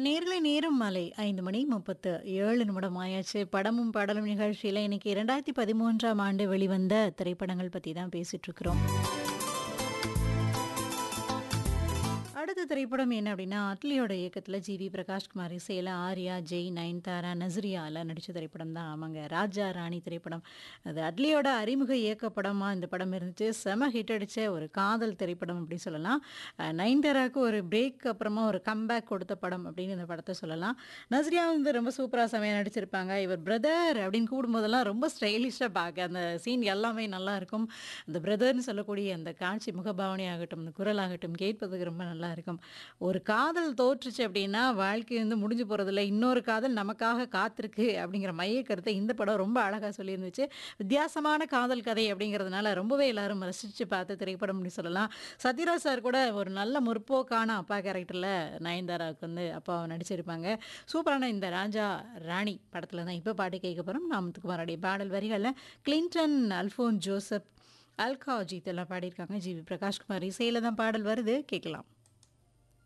நேர்களை நேரம் மாலை ஐந்து மணி முப்பத்து ஏழு நிமிடம் ஆயாச்சு படமும் பாடலும் நிகழ்ச்சியில் இன்னைக்கு இரண்டாயிரத்தி பதிமூன்றாம் ஆண்டு வெளிவந்த திரைப்படங்கள் பற்றி தான் பேசிட்டு இருக்கிறோம் அடுத்த திரைப்படம் என்ன அப்படின்னா அட்லியோட இயக்கத்தில் ஜி வி பிரகாஷ்குமார் இசையில் ஆர்யா ஜெய் நயன்தாரா நஸ்ரியால நடித்த திரைப்படம் தான் ஆமாங்க ராஜா ராணி திரைப்படம் அது அட்லியோட அறிமுக இயக்க படமாக இந்த படம் இருந்துச்சு செம ஹிட் அடித்த ஒரு காதல் திரைப்படம் அப்படின்னு சொல்லலாம் அஹ் நயன்தாராவுக்கு ஒரு பிரேக் அப்புறமா ஒரு கம்பேக் கொடுத்த படம் அப்படின்னு இந்த படத்தை சொல்லலாம் நஸ்ரியா வந்து ரொம்ப சூப்பராக செமையாக நடிச்சிருப்பாங்க இவர் பிரதர் அப்படின்னு கூடும்போதெல்லாம் ரொம்ப ஸ்டைலிஷாக பார்க்க அந்த சீன் எல்லாமே நல்லா இருக்கும் அந்த பிரதர்னு சொல்லக்கூடிய அந்த காட்சி முகபாவனை ஆகட்டும் அந்த குரல் ஆகட்டும் கேட்பதுக்கு ரொம்ப நல்லா இருக்கும் ஒரு காதல் தோற்றுச்சு அப்படின்னா வாழ்க்கை வந்து முடிஞ்சு போகிறதில்ல இன்னொரு காதல் நமக்காக காத்திருக்கு அப்படிங்கிற மைய கருத்தை இந்த படம் ரொம்ப அழகாக சொல்லியிருந்துச்சு வித்தியாசமான காதல் கதை அப்படிங்கிறதுனால ரொம்பவே எல்லாரும் ரசித்து பார்த்த திரைப்படம் அப்படின்னு சொல்லலாம் சத்யராஜ் சார் கூட ஒரு நல்ல முற்போக்கான அப்பா கேரக்டரில் நயன்தாராவுக்கு வந்து அப்பாவை நடிச்சிருப்பாங்க சூப்பரான இந்த ராஜா ராணி படத்தில் தான் இப்போ பாட்டு கேட்க போகிறோம் நாமத்துக்குமாரோடைய பாடல் வரிகளில் கிளின்டன் அல்ஃபோன் ஜோசப் அல்கா அஜித் எல்லாம் பாடியிருக்காங்க ஜி வி பிரகாஷ்குமார் இசையில் தான் பாடல் வருது கேட்கலாம்